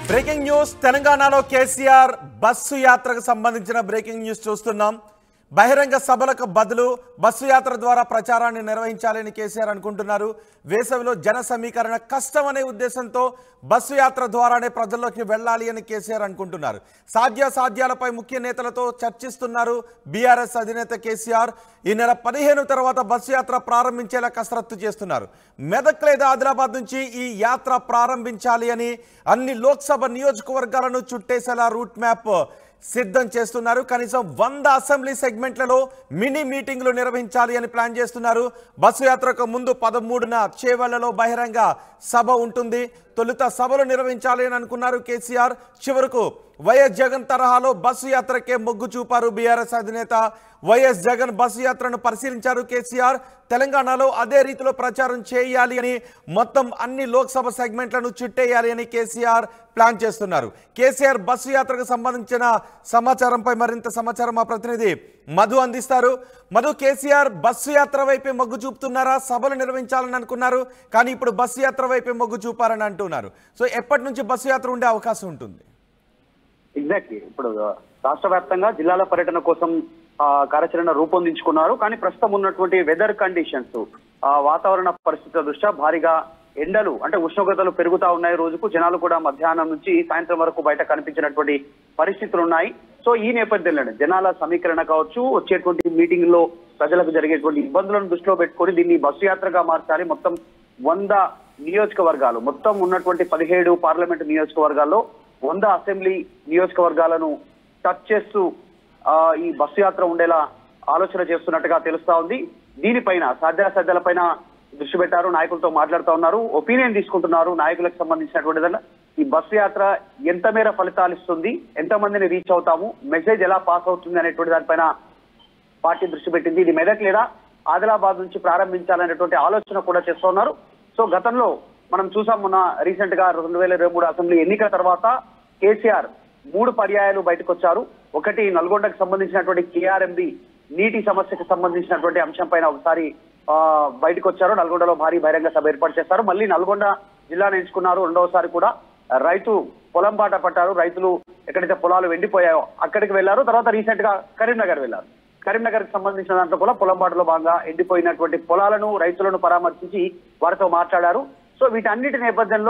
breaking news తెలంగాణలో KCR bus యాత్రకు సంబంధించిన బ్రేకింగ్ న్యూస్ చూస్తున్నాం బహిరంగ సభలకు బదులు బస్సు యాత్ర ద్వారా ప్రచారాన్ని నిర్వహించాలని కేసీఆర్ అనుకుంటున్నారు వేసవిలో జన సమీకరణ కష్టం అనే ఉద్దేశంతో బస్సు యాత్ర ద్వారానే ప్రజల్లోకి వెళ్ళాలి అని కేసీఆర్ అనుకుంటున్నారు సాధ్యాసాధ్యాలపై ముఖ్య నేతలతో చర్చిస్తున్నారు బీఆర్ఎస్ అధినేత కేసీఆర్ ఈ నెల పదిహేను తర్వాత బస్సు యాత్ర ప్రారంభించేలా కసరత్తు చేస్తున్నారు మెదక్ లేదా ఆదిలాబాద్ నుంచి ఈ యాత్ర ప్రారంభించాలి అని అన్ని లోక్సభ నియోజకవర్గాలను చుట్టేసేలా రూట్ మ్యాప్ సిద్ధం చేస్తున్నారు కనీసం వంద అసెంబ్లీ సెగ్మెంట్లలో మినీ మీటింగ్లు నిర్వహించాలి అని ప్లాన్ చేస్తున్నారు బస్సు యాత్రకు ముందు పదమూడున చేవళ్లలో బహిరంగ సభ ఉంటుంది తొలుత సభలు నిర్వహించాలి అని అనుకున్నారు కేసీఆర్ చివరకు వైఎస్ జగన్ తరహాలో బస్సు యాత్రకే మొగ్గు చూపారు బీఆర్ఎస్ అధినేత వైఎస్ జగన్ బస్సు యాత్రను పరిశీలించారు కేసీఆర్ తెలంగాణలో అదే రీతిలో ప్రచారం చేయాలి అని మొత్తం అన్ని లోక్సభ సెగ్మెంట్లను చుట్టేయాలి అని కేసీఆర్ ప్లాన్ చేస్తున్నారు కేసీఆర్ బస్సు యాత్రకు సంబంధించిన సమాచారంపై మరింత సమాచారం మా ప్రతినిధి మధు అందిస్తారు మధు కేసీఆర్ బస్సు యాత్ర వైపే మొగ్గు చూపుతున్నారా సభలు నిర్వహించాలని అనుకున్నారు కానీ ఇప్పుడు బస్సు యాత్ర వైపే మొగ్గు చూపారని అంటున్నారు సో ఎప్పటి నుంచి బస్సు యాత్ర ఉండే అవకాశం ఉంటుంది ఎగ్జాక్ట్లీ ఇప్పుడు రాష్ట్ర వ్యాప్తంగా జిల్లాల పర్యటన కోసం ఆ, కార్యాచరణ రూపొందించుకున్నారు కానీ ప్రస్తుతం ఉన్నటువంటి వెదర్ కండిషన్స్ ఆ వాతావరణ పరిస్థితుల దృష్ట్యా భారీగా ఎండలు అంటే ఉష్ణోగ్రతలు పెరుగుతా ఉన్నాయి రోజుకు జనాలు కూడా మధ్యాహ్నం నుంచి సాయంత్రం వరకు బయట కనిపించినటువంటి పరిస్థితులు ఉన్నాయి సో ఈ నేపథ్యంలోనే జనాల సమీకరణ కావచ్చు వచ్చేటువంటి మీటింగ్ లో ప్రజలకు జరిగేటువంటి ఇబ్బందులను దృష్టిలో పెట్టుకొని దీన్ని బస్సు యాత్రగా మార్చాలి మొత్తం వంద నియోజకవర్గాలు మొత్తం ఉన్నటువంటి పదిహేడు పార్లమెంట్ నియోజకవర్గాల్లో వంద అసెంబ్లీ నియోజకవర్గాలను టచ్ చేస్తూ ఆ, ఈ బస్సు యాత్ర ఉండేలా ఆలోచన చేస్తున్నట్టుగా తెలుస్తా ఉంది దీనిపైన సాధ్యాసాధ్యాలపైన దృష్టి పెట్టారు నాయకులతో మాట్లాడుతూ ఉన్నారు ఒపీనియన్ తీసుకుంటున్నారు నాయకులకు సంబంధించినటువంటి దానిలో ఈ బస్సు యాత్ర ఎంత మేర ఫలితాలు ఇస్తుంది ఎంత మందిని రీచ్ అవుతాము మెసేజ్ ఎలా పాస్ అవుతుంది అనేటువంటి దానిపైన పార్టీ దృష్టి పెట్టింది ఇది మెదక్ లేదా ఆదిలాబాద్ నుంచి ప్రారంభించాలనేటువంటి ఆలోచన కూడా చేస్తున్నారు సో గతంలో మనం చూసాం మొన్న రీసెంట్ గా రెండు వేల ఇరవై మూడు అసెంబ్లీ ఎన్నికల తర్వాత కేసీఆర్ మూడు పర్యాయాలు బయటకు వచ్చారు ఒకటి నల్గొండకు సంబంధించినటువంటి కేఆర్ఎంబి నీటి సమస్యకు సంబంధించినటువంటి అంశం పైన ఒకసారి ఆ, బయటకు వచ్చారు నల్గొండలో భారీ బహిరంగ సభ ఏర్పాటు చేస్తారు మళ్ళీ నల్గొండ జిల్లాను ఎంచుకున్నారు రెండవసారి కూడా రైతు పొలం బాట పట్టారు రైతులు ఎక్కడైతే పొలాలు వెండిపోయాయో అక్కడికి వెళ్లారు తర్వాత రీసెంట్ గా కరీంనగర్ వెళ్లారు కరీంనగర్ కి సంబంధించిన దాంట్లో కూడా పొలం బాటలో భాగంగా ఎండిపోయినటువంటి పొలాలను రైతులను పరామర్శించి వారితో మాట్లాడారు సో వీటన్నిటి నేపథ్యంలో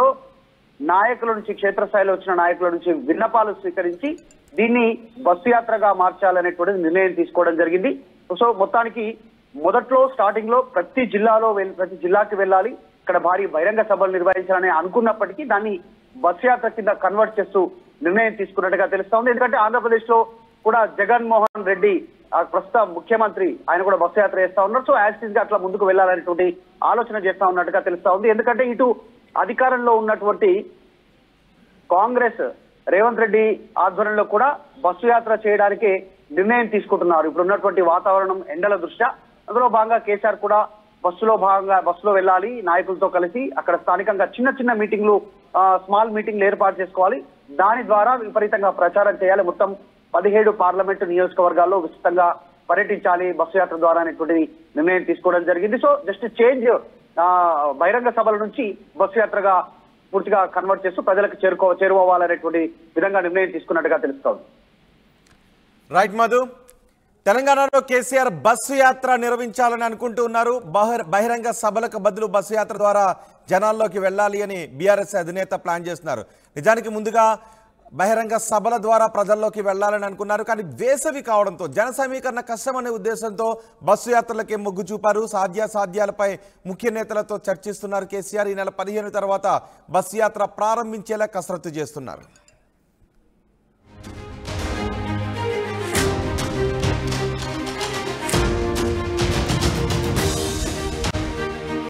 నాయకుల నుంచి క్షేత్రస్థాయిలో వచ్చిన నాయకుల నుంచి విన్నపాలు స్వీకరించి దీన్ని బస్సు యాత్రగా మార్చాలనేటువంటి నిర్ణయం తీసుకోవడం జరిగింది సో మొత్తానికి మొదట్లో స్టార్టింగ్ లో ప్రతి జిల్లాలో వెళ్- ప్రతి జిల్లాకి వెళ్ళాలి ఇక్కడ భారీ బహిరంగ సభలు నిర్వహించాలని అనుకున్నప్పటికీ దాన్ని బస్సు యాత్ర కింద కన్వర్ట్ చేస్తూ నిర్ణయం తీసుకున్నట్టుగా తెలుస్తా ఉంది ఎందుకంటే ఆంధ్రప్రదేశ్ లో కూడా జగన్ మోహన్ రెడ్డి ఆ ప్రస్తుత ముఖ్యమంత్రి ఆయన కూడా బస్సు యాత్ర చేస్తా ఉన్నారు సో యాక్సిస్ గా అట్లా ముందుకు వెళ్ళాలనేటువంటి ఆలోచన చేస్తా ఉన్నట్టుగా తెలుస్తా ఉంది ఎందుకంటే ఇటు అధికారంలో ఉన్నటువంటి కాంగ్రెస్ రేవంత్ రెడ్డి ఆధ్వర్యంలో కూడా బస్సు యాత్ర చేయడానికి నిర్ణయం తీసుకుంటున్నారు ఇప్పుడు ఉన్నటువంటి వాతావరణం ఎండల దృష్ట్యా అందులో భాగంగా కేసీఆర్ కూడా బస్సులో భాగంగా బస్సులో వెళ్ళాలి నాయకులతో కలిసి అక్కడ స్థానికంగా చిన్న చిన్న మీటింగ్లు ఆ, స్మాల్ మీటింగ్లు ఏర్పాటు చేసుకోవాలి దాని ద్వారా విపరీతంగా ప్రచారం చేయాలి మొత్తం పదిహేడు పార్లమెంటు నియోజకవర్గాల్లో విస్తృతంగా పర్యటించాలి బస్సు యాత్ర ద్వారా అనేటువంటి నిర్ణయం తీసుకోవడం జరిగింది సో జస్ట్ చేంజ్ బహిరంగ సభల నుంచి బస్సు యాత్రగా పూర్తిగా కన్వర్ట్ చేస్తూ ప్రజలకు చేరుకో చేరుకోవాలనేటువంటి విధంగా నిర్ణయం తీసుకున్నట్టుగా తెలుస్తోంది రైట్ మధు తెలంగాణలో కేసీఆర్ బస్సు యాత్ర నిర్వహించాలని అనుకుంటూ ఉన్నారు బహిర్- బహిరంగ సభలకు బదులు బస్సు యాత్ర ద్వారా జనాల్లోకి వెళ్ళాలి అని బీఆర్ఎస్ అధినేత ప్లాన్ చేస్తున్నారు నిజానికి ముందుగా బహిరంగ సభల ద్వారా ప్రజల్లోకి వెళ్ళాలని అనుకున్నారు కానీ వేసవి కావడంతో జన సమీకరణ కష్టం అనే ఉద్దేశంతో బస్సు యాత్రలకే మొగ్గు చూపారు సాధ్యాసాధ్యాలపై ముఖ్య నేతలతో చర్చిస్తున్నారు కేసీఆర్ ఈ నెల పదిహేను తర్వాత బస్సు యాత్ర ప్రారంభించేలా కసరత్తు చేస్తున్నారు